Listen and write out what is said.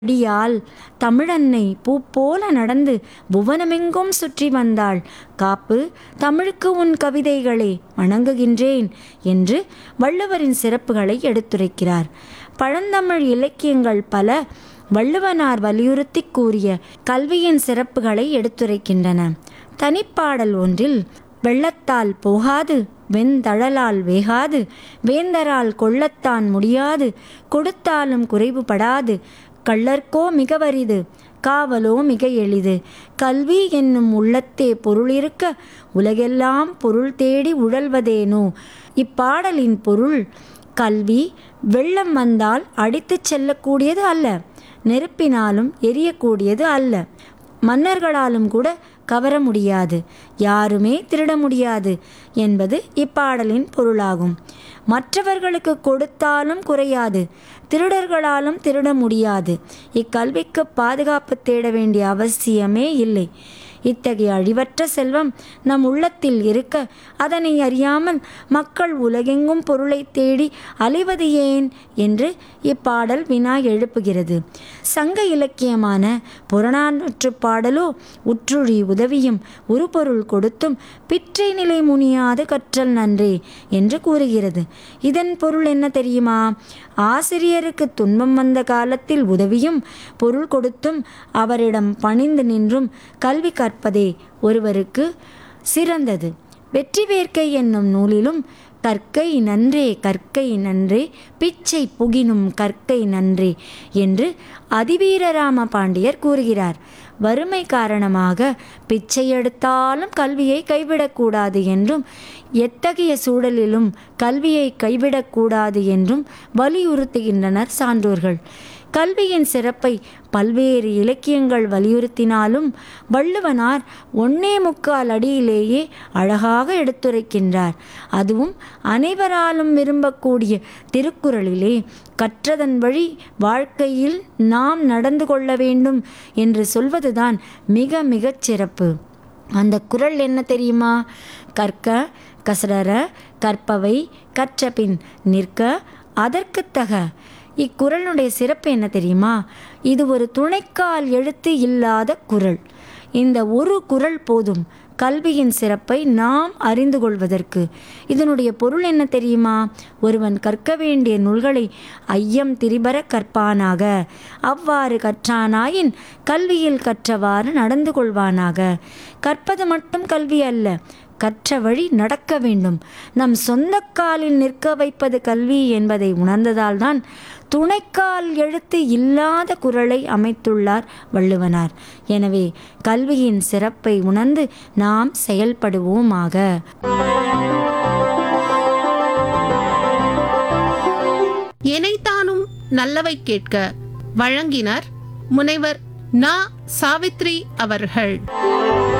அடியால் தமிழன்னை பூ போல நடந்து புவனமெங்கும் சுற்றி வந்தாள் காப்பு தமிழுக்கு உன் கவிதைகளே வணங்குகின்றேன் என்று வள்ளுவரின் சிறப்புகளை எடுத்துரைக்கிறார் பழந்தமிழ் இலக்கியங்கள் பல வள்ளுவனார் வலியுறுத்தி கூறிய கல்வியின் சிறப்புகளை எடுத்துரைக்கின்றன தனிப்பாடல் ஒன்றில் வெள்ளத்தால் போகாது வெண்தழலால் வேகாது வேந்தரால் கொள்ளத்தான் முடியாது கொடுத்தாலும் குறைவுபடாது கள்ளர்க்கோ மிக வரிது காவலோ மிக எளிது கல்வி என்னும் உள்ளத்தே பொருளிருக்க உலகெல்லாம் பொருள் தேடி உழல்வதேனோ இப்பாடலின் பொருள் கல்வி வெள்ளம் வந்தால் அடித்துச் செல்லக்கூடியது அல்ல நெருப்பினாலும் எரியக்கூடியது அல்ல மன்னர்களாலும் கூட கவர முடியாது யாருமே திருட முடியாது என்பது இப்பாடலின் பொருளாகும் மற்றவர்களுக்கு கொடுத்தாலும் குறையாது திருடர்களாலும் திருட முடியாது இக்கல்விக்கு பாதுகாப்பு தேட வேண்டிய அவசியமே இல்லை இத்தகைய அழிவற்ற செல்வம் நம் உள்ளத்தில் இருக்க அதனை அறியாமல் மக்கள் உலகெங்கும் பொருளை தேடி அலைவது ஏன் என்று இப்பாடல் வினா எழுப்புகிறது சங்க இலக்கியமான புறநானூற்று பாடலோ உற்றுழி உதவியும் உருபொருள் கொடுத்தும் பிற்றை நிலை முனியாது கற்றல் நன்றே என்று கூறுகிறது இதன் பொருள் என்ன தெரியுமா ஆசிரியருக்கு துன்பம் வந்த காலத்தில் உதவியும் பொருள் கொடுத்தும் அவரிடம் பணிந்து நின்றும் கல்வி கற்பதே ஒருவருக்கு சிறந்தது வெற்றி வேர்க்கை என்னும் நூலிலும் கற்கை நன்றே கற்கை நன்றே பிச்சை புகினும் கற்கை நன்றே என்று அதிவீரராம பாண்டியர் கூறுகிறார் வறுமை காரணமாக பிச்சை எடுத்தாலும் கல்வியை கைவிடக்கூடாது என்றும் எத்தகைய சூழலிலும் கல்வியை கைவிடக்கூடாது என்றும் வலியுறுத்துகின்றனர் சான்றோர்கள் கல்வியின் சிறப்பை பல்வேறு இலக்கியங்கள் வலியுறுத்தினாலும் வள்ளுவனார் ஒன்னே முக்கால் அடியிலேயே அழகாக எடுத்துரைக்கின்றார் அதுவும் அனைவராலும் விரும்பக்கூடிய திருக்குறளிலே கற்றதன் வழி வாழ்க்கையில் நாம் நடந்து கொள்ள வேண்டும் என்று சொல்வதுதான் மிக மிகச் சிறப்பு அந்த குறள் என்ன தெரியுமா கற்க கசடர கற்பவை கற்றபின் நிற்க அதற்குத்தக இக்குறளுடைய சிறப்பு என்ன தெரியுமா இது ஒரு துணைக்கால் எழுத்து இல்லாத குறள் இந்த ஒரு குறள் போதும் கல்வியின் சிறப்பை நாம் அறிந்து கொள்வதற்கு இதனுடைய பொருள் என்ன தெரியுமா ஒருவன் கற்க வேண்டிய நூல்களை ஐயம் திரிபர கற்பானாக அவ்வாறு கற்றானாயின் கல்வியில் கற்றவாறு நடந்து கொள்வானாக கற்பது மட்டும் கல்வி அல்ல கற்ற வழி நடக்க வேண்டும் நம் சொந்த காலில் நிற்க வைப்பது கல்வி என்பதை உணர்ந்ததால்தான் துணைக்கால் எழுத்து இல்லாத குரலை அமைத்துள்ளார் வள்ளுவனார் எனவே கல்வியின் சிறப்பை உணர்ந்து நாம் செயல்படுவோமாக எனைத்தானும் நல்லவை கேட்க வழங்கினர் முனைவர் நா சாவித்ரி அவர்கள்